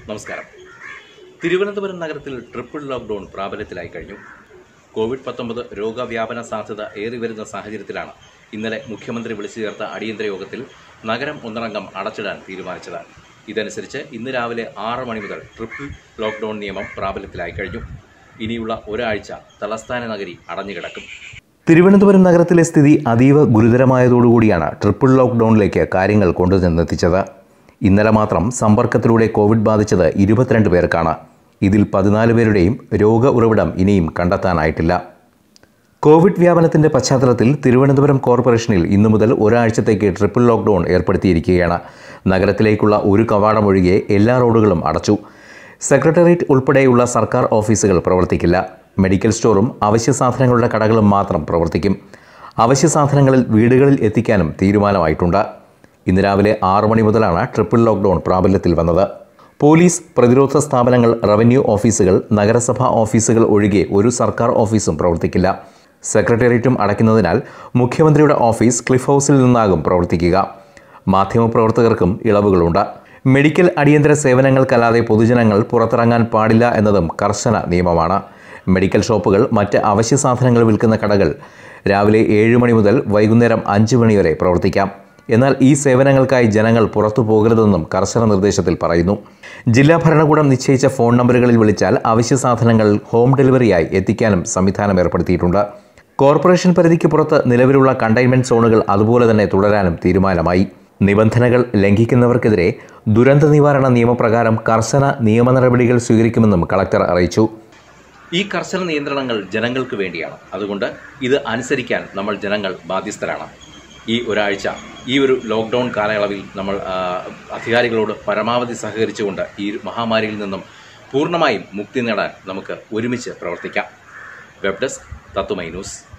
നമസ്കാരം തിരുവനന്തപുരം നഗരത്തിൽ triple lockdown പ്രാബല്യത്തിലായി കഴിഞ്ഞു കോവിഡ് പത്തൊമ്പത് രോഗവ്യാപന സാധ്യത ഏറി വരുന്ന സാഹചര്യത്തിലാണ് ഇന്നലെ മുഖ്യമന്ത്രി വിളിച്ചു ചേർത്ത അടിയന്തര യോഗത്തിൽ നഗരം ഒന്നടങ്കം അടച്ചിടാൻ തീരുമാനിച്ചത് ഇതനുസരിച്ച് ഇന്ന് രാവിലെ ആറ് മണി മുതൽ ട്രിപ്പിൾ ലോക്ക്ഡൌൺ നിയമം പ്രാബല്യത്തിലായി കഴിഞ്ഞു ഇനിയുള്ള ഒരാഴ്ച തലസ്ഥാന നഗരി അടഞ്ഞുകിടക്കും തിരുവനന്തപുരം നഗരത്തിലെ സ്ഥിതി അതീവ ഗുരുതരമായതോടുകൂടിയാണ് ട്രിപ്പിൾ ലോക്ക്ഡൌണിലേക്ക് കാര്യങ്ങൾ കൊണ്ടുചെന്നെത്തിച്ചത് ഇന്നലെ മാത്രം സമ്പർക്കത്തിലൂടെ കോവിഡ് ബാധിച്ചത് ഇരുപത്തിരണ്ട് പേർക്കാണ് ഇതിൽ പതിനാല് പേരുടെയും രോഗ ഉറവിടം ഇനിയും കണ്ടെത്താനായിട്ടില്ല കോവിഡ് വ്യാപനത്തിന്റെ പശ്ചാത്തലത്തിൽ തിരുവനന്തപുരം കോർപ്പറേഷനിൽ ഇന്നു മുതൽ ഒരാഴ്ചത്തേക്ക് ട്രിപ്പിൾ ലോക്ക്ഡൌൺ ഏർപ്പെടുത്തിയിരിക്കുകയാണ് നഗരത്തിലേക്കുള്ള ഒരു കവാടം ഒഴികെ എല്ലാ റോഡുകളും അടച്ചു സെക്രട്ടേറിയറ്റ് ഉൾപ്പെടെയുള്ള സർക്കാർ ഓഫീസുകൾ പ്രവർത്തിക്കില്ല മെഡിക്കൽ സ്റ്റോറും അവശ്യ സാധനങ്ങളുടെ കടകളും മാത്രം പ്രവർത്തിക്കും അവശ്യ സാധനങ്ങളിൽ വീടുകളിൽ എത്തിക്കാനും തീരുമാനമായിട്ടുണ്ട് ഇന്ന് രാവിലെ ആറു മണി മുതലാണ് ട്രിപ്പിൾ ലോക്ക്ഡൌൺ പ്രാബല്യത്തിൽ വന്നത് പോലീസ് പ്രതിരോധ സ്ഥാപനങ്ങൾ റവന്യൂ ഓഫീസുകൾ നഗരസഭാ ഓഫീസുകൾ ഒഴികെ ഒരു സർക്കാർ ഓഫീസും പ്രവർത്തിക്കില്ല സെക്രട്ടേറിയറ്റും അടയ്ക്കുന്നതിനാൽ മുഖ്യമന്ത്രിയുടെ ഓഫീസ് ക്ലിഫ് ഹൗസിൽ നിന്നാകും പ്രവർത്തിക്കുക മാധ്യമപ്രവർത്തകർക്കും ഇളവുകളുണ്ട് മെഡിക്കൽ അടിയന്തര സേവനങ്ങൾക്കല്ലാതെ പൊതുജനങ്ങൾ പുറത്തിറങ്ങാൻ പാടില്ല എന്നതും കർശന നിയമമാണ് മെഡിക്കൽ ഷോപ്പുകൾ മറ്റ് അവശ്യ സാധനങ്ങൾ വിൽക്കുന്ന കടകൾ രാവിലെ ഏഴ് മണി മുതൽ വൈകുന്നേരം അഞ്ച് മണി വരെ പ്രവർത്തിക്കാം എന്നാൽ ഈ സേവനങ്ങൾക്കായി ജനങ്ങൾ പുറത്തു പോകരുതെന്നും കർശന നിർദ്ദേശത്തിൽ പറയുന്നു ജില്ലാ ഭരണകൂടം നിശ്ചയിച്ച ഫോൺ നമ്പറുകളിൽ വിളിച്ചാൽ അവശ്യ സാധനങ്ങൾ ഹോം ഡെലിവറിയായി എത്തിക്കാനും സംവിധാനം ഏർപ്പെടുത്തിയിട്ടുണ്ട് കോർപ്പറേഷൻ പരിധിക്ക് പുറത്ത് നിലവിലുള്ള കണ്ടെയ്ൻമെന്റ് സോണുകൾ അതുപോലെ തന്നെ തുടരാനും തീരുമാനമായി നിബന്ധനകൾ ലംഘിക്കുന്നവർക്കെതിരെ ദുരന്ത നിവാരണ നിയമപ്രകാരം കർശന നിയമ നടപടികൾ സ്വീകരിക്കുമെന്നും കളക്ടർ അറിയിച്ചു ഈ കർശന നിയന്ത്രണങ്ങൾ ജനങ്ങൾക്ക് വേണ്ടിയാണ് അതുകൊണ്ട് ഇത് അനുസരിക്കാൻ നമ്മൾ ജനങ്ങൾ ബാധ്യസ്ഥരാണ് ഈ ഒരാഴ്ച ഈ ഒരു ലോക്ക്ഡൗൺ കാലയളവിൽ നമ്മൾ ആ, അധികാരികളോട് പരമാവധി സഹകരിച്ചുകൊണ്ട് ഈ മഹാമാരിയിൽ നിന്നും പൂർണ്ണമായും മുക്തി നേടാൻ നമുക്ക് ഒരുമിച്ച് പ്രവർത്തിക്കാം വെബ് ഡെസ്ക് തത്തുമൈ ന്യൂസ്